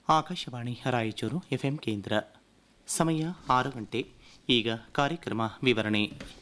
Akashvani Raichur FM ಕೇಂದ್ರ ಸಮಯ ಆರು ಗಂಟೆ ಈಗ ಕಾರ್ಯಕ್ರಮ ವಿವರಣೆ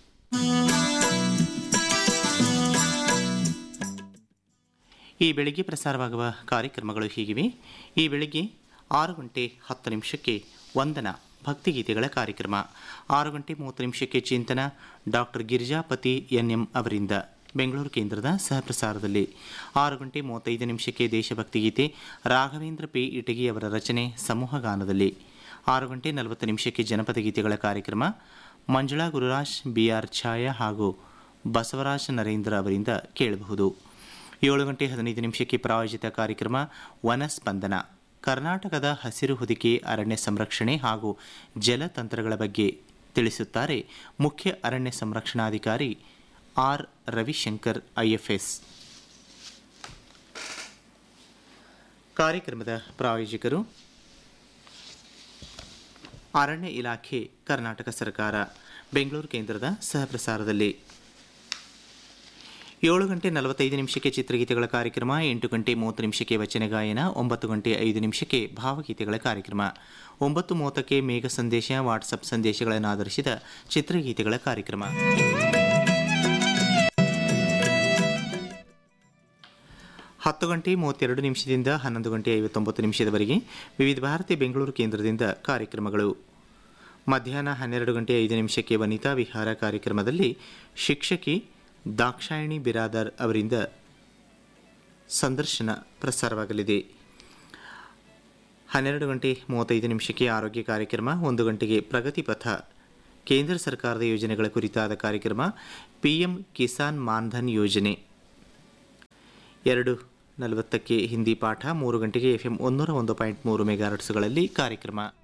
ಈ ಬೆಳಿಗ್ಗೆ ಪ್ರಸಾರವಾಗುವ ಕಾರ್ಯಕ್ರಮಗಳು ಹೀಗಿವೆ ಈ ಬೆಳಿಗ್ಗೆ ಆರು ಗಂಟೆ ಹತ್ತು ನಿಮಿಷಕ್ಕೆ ವಂದನ ಭಕ್ತಿಗೀತೆಗಳ ಕಾರ್ಯಕ್ರಮ ಆರು ಗಂಟೆ ಮೂವತ್ತು ನಿಮಿಷಕ್ಕೆ ಚಿಂತನ ಡಾಕ್ಟರ್ ಗಿರಿಜಾಪತಿ ಎನ್ ಎಂ ಅವರಿಂದ ಬೆಂಗಳೂರು ಕೇಂದ್ರದ ಸಹಪ್ರಸಾರದಲ್ಲಿ ಆರು ಗಂಟೆ ಮೂವತ್ತೈದು ನಿಮಿಷಕ್ಕೆ ದೇಶಭಕ್ತಿ ಗೀತೆ ರಾಘವೇಂದ್ರ ಪಿ ಇಟಗಿ ಅವರ ರಚನೆ ಸಮೂಹ ಗಾನದಲ್ಲಿ ಆರು ಗಂಟೆ ನಲವತ್ತು ನಿಮಿಷಕ್ಕೆ ಜನಪದ ಗೀತೆಗಳ ಕಾರ್ಯಕ್ರಮ ಮಂಜುಳಾ ಗುರುರಾಜ್ ಬಿ ಆರ್ ಛಾಯಾ ಹಾಗೂ ಬಸವರಾಜ ನರೇಂದ್ರ ಅವರಿಂದ ಕೇಳಬಹುದು ಏಳು ಗಂಟೆ ಹದಿನೈದು ನಿಮಿಷಕ್ಕೆ ಪ್ರಾಯೋಜಿತ ಕಾರ್ಯಕ್ರಮ ವನಸ್ಪಂದನ ಕರ್ನಾಟಕದ ಹಸಿರು ಹೊದಿಕೆ ಅರಣ್ಯ ಸಂರಕ್ಷಣೆ ಹಾಗೂ ಜಲತಂತ್ರಗಳ ಬಗ್ಗೆ ತಿಳಿಸುತ್ತಾರೆ ಮುಖ್ಯ ಅರಣ್ಯ ಸಂರಕ್ಷಣಾಧಿಕಾರಿ ಆರ್ ರವಿಶಂಕರ್ ಐಎಫ್ಎಸ್ ಕಾರ್ಯಕ್ರಮದ ಪ್ರಾಯೋಜಕರು ಅರಣ್ಯ ಇಲಾಖೆ ಕರ್ನಾಟಕ ಸರ್ಕಾರ ಬೆಂಗಳೂರು ಕೇಂದ್ರದ ಸಹಪ್ರಸಾರದಲ್ಲಿ ಏಳು ಗಂಟೆ ನಲವತ್ತೈದು ನಿಮಿಷಕ್ಕೆ ಚಿತ್ರಗೀತೆಗಳ ಕಾರ್ಯಕ್ರಮ ಎಂಟು ಗಂಟೆ ಮೂವತ್ತು ನಿಮಿಷಕ್ಕೆ ವಚನ ಗಾಯನ ಒಂಬತ್ತು ಗಂಟೆ ಐದು ನಿಮಿಷಕ್ಕೆ ಭಾವಗೀತೆಗಳ ಕಾರ್ಯಕ್ರಮ ಒಂಬತ್ತು ಮೂವತ್ತಕ್ಕೆ ಮೇಘ ಸಂದೇಶ ವಾಟ್ಸಪ್ ಸಂದೇಶಗಳನ್ನು ಆಧರಿಸಿದ ಚಿತ್ರಗೀತೆಗಳ ಕಾರ್ಯಕ್ರಮ ಹತ್ತು ಗಂಟೆ ಮೂವತ್ತೆರಡು ನಿಮಿಷದಿಂದ ಹನ್ನೊಂದು ಗಂಟೆ ಐವತ್ತೊಂಬತ್ತು ನಿಮಿಷದವರೆಗೆ ವಿವಿಧ ಭಾರತಿ ಬೆಂಗಳೂರು ಕೇಂದ್ರದಿಂದ ಕಾರ್ಯಕ್ರಮಗಳು ಮಧ್ಯಾಹ್ನ ಹನ್ನೆರಡು ಗಂಟೆ ಐದು ನಿಮಿಷಕ್ಕೆ ವನಿತಾ ವಿಹಾರ ಕಾರ್ಯಕ್ರಮದಲ್ಲಿ ಶಿಕ್ಷಕಿ ದಾಕ್ಷಾಯಣಿ ಬಿರಾದರ್ ಅವರಿಂದ ಸಂದರ್ಶನ ಪ್ರಸಾರವಾಗಲಿದೆ ಹನ್ನೆರಡು ಗಂಟೆ ಮೂವತ್ತೈದು ನಿಮಿಷಕ್ಕೆ ಆರೋಗ್ಯ ಕಾರ್ಯಕ್ರಮ ಒಂದು ಗಂಟೆಗೆ ಪ್ರಗತಿ ಪಥ ಕೇಂದ್ರ ಸರ್ಕಾರದ ಯೋಜನೆಗಳ ಕುರಿತಾದ ಕಾರ್ಯಕ್ರಮ ಪಿಎಂ ಕಿಸಾನ್ ಮಾನ್ಧನ್ ಯೋಜನೆ ಎರಡು ನಲವತ್ತಕ್ಕೆ ಹಿಂದಿ ಪಾಠ ಮೂರು ಗಂಟೆಗೆ ಎಫ್ ಎಂ ಒಂದೂರ ಒಂದು ಪಾಯಿಂಟ್ ಮೂರು ಮೆಗಾಹರ್ಟ್ಸ್ಗಳಲ್ಲಿ ಕಾರ್ಯಕ್ರಮ